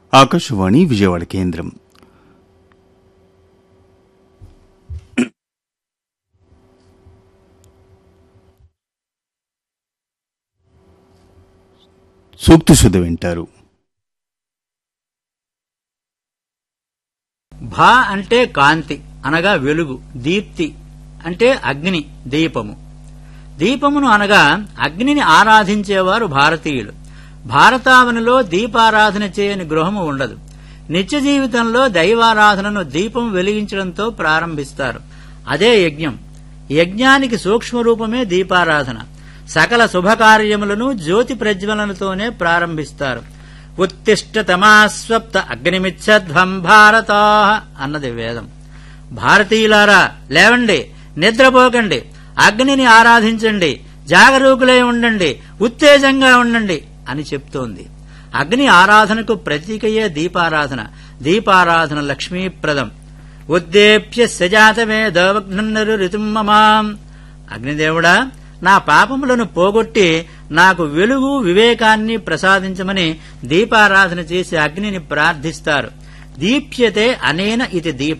ఆకాశవాణి విజయవాడ కేంద్రం సూక్తి శుద్ధ వింటారు భా అంటే కాంతి అనగా వెలుగు దీప్తి అంటే అగ్ని దీపము దీపమును అనగా అగ్నిని ఆరాధించేవారు భారతీయులు భారతావనిలో దీపారాధన చేయని గృహము ఉండదు నిత్య జీవితంలో దైవారాధనను దీపం వెలిగించడంతో ప్రారంభిస్తారు అదే యజ్ఞం యజ్ఞానికి సూక్ష్మరూపమే దీపారాధన సకల శుభకార్యములను జ్యోతి ప్రజ్వలనతోనే ప్రారంభిస్తారు ఉత్తిష్టతమాస్వప్త అగ్నిమిచ్చధ్వం భారతా అన్నది వేదం భారతీయులారా లేవండి నిద్రపోకండి అగ్నిని ఆరాధించండి జాగరూకులై ఉండండి ఉత్తేజంగా ఉండండి అని చెప్తోంది అగ్ని ఆరాధనకు ప్రతీకయే దీపారాధన దీపారాధన లక్ష్మీప్రదం ఉద్దేప్య సజాతమే దవగ్నరు ఋతుమమాం అగ్నిదేవుడా నా పాపములను పోగొట్టి నాకు వెలుగు వివేకాన్ని ప్రసాదించమని దీపారాధన చేసి అగ్నిని ప్రార్థిస్తారు దీప్యతే అనేన ఇది దీప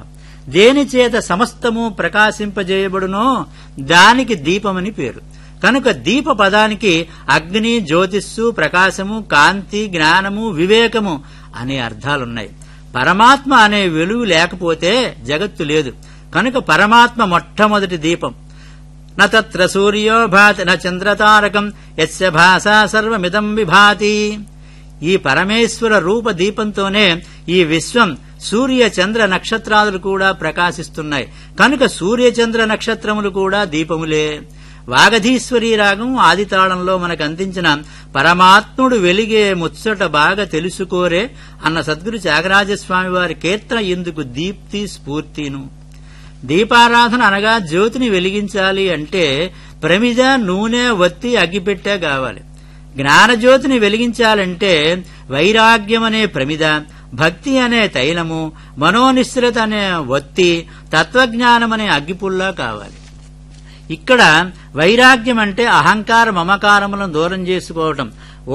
దేనిచేత సమస్తము ప్రకాశింపజేయబడునో దానికి దీపమని పేరు కనుక దీప పదానికి అగ్ని జ్యోతిస్సు ప్రకాశము కాంతి జ్ఞానము వివేకము అనే అర్థాలున్నాయి పరమాత్మ అనే వెలుగు లేకపోతే జగత్తు లేదు కనుక పరమాత్మ మొట్టమొదటి దీపం నత్ర సూర్యో భాతి న చంద్రతారకం యస్య భాషా సర్వమిదం విభాతి ఈ పరమేశ్వర రూప దీపంతోనే ఈ విశ్వం సూర్య చంద్ర నక్షత్రాలు కూడా ప్రకాశిస్తున్నాయి కనుక సూర్య చంద్ర నక్షత్రములు కూడా దీపములే వాగధీశ్వరి రాగం ఆదితాళంలో మనకు అందించిన పరమాత్ముడు వెలిగే ముచ్చట బాగా తెలుసుకోరే అన్న సద్గురు త్యాగరాజస్వామి వారి కీర్తన ఎందుకు దీప్తి స్ఫూర్తిను దీపారాధన అనగా జ్యోతిని వెలిగించాలి అంటే ప్రమిద నూనె వత్తి అగ్గిపెట్టే కావాలి జ్ఞానజ్యోతిని వెలిగించాలంటే వైరాగ్యం అనే ప్రమిద భక్తి అనే తైలము మనోనిశ్రత అనే వత్తి తత్వజ్ఞానం అనే అగ్గిపుల్లా కావాలి ఇక్కడ వైరాగ్యం అంటే అహంకార మమకారములను దూరం చేసుకోవటం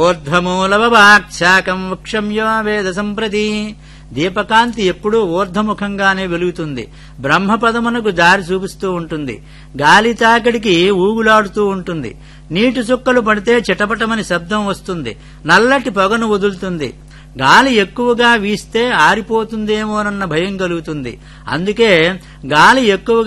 ఊర్ధ్వమూలవాక్షాకం వృక్షంయో వేద సంప్రతి దీపకాంతి ఎప్పుడూ ఊర్ధముఖంగానే వెలుగుతుంది బ్రహ్మపదమునకు దారి చూపిస్తూ ఉంటుంది గాలి తాకిడికి ఊగులాడుతూ ఉంటుంది నీటి చుక్కలు పడితే చిటపటమని శబ్దం వస్తుంది నల్లటి పొగను వదులుతుంది గాలి ఎక్కువగా వీస్తే ఆరిపోతుందేమోనన్న భయం కలుగుతుంది అందుకే గాలి ఎక్కువగా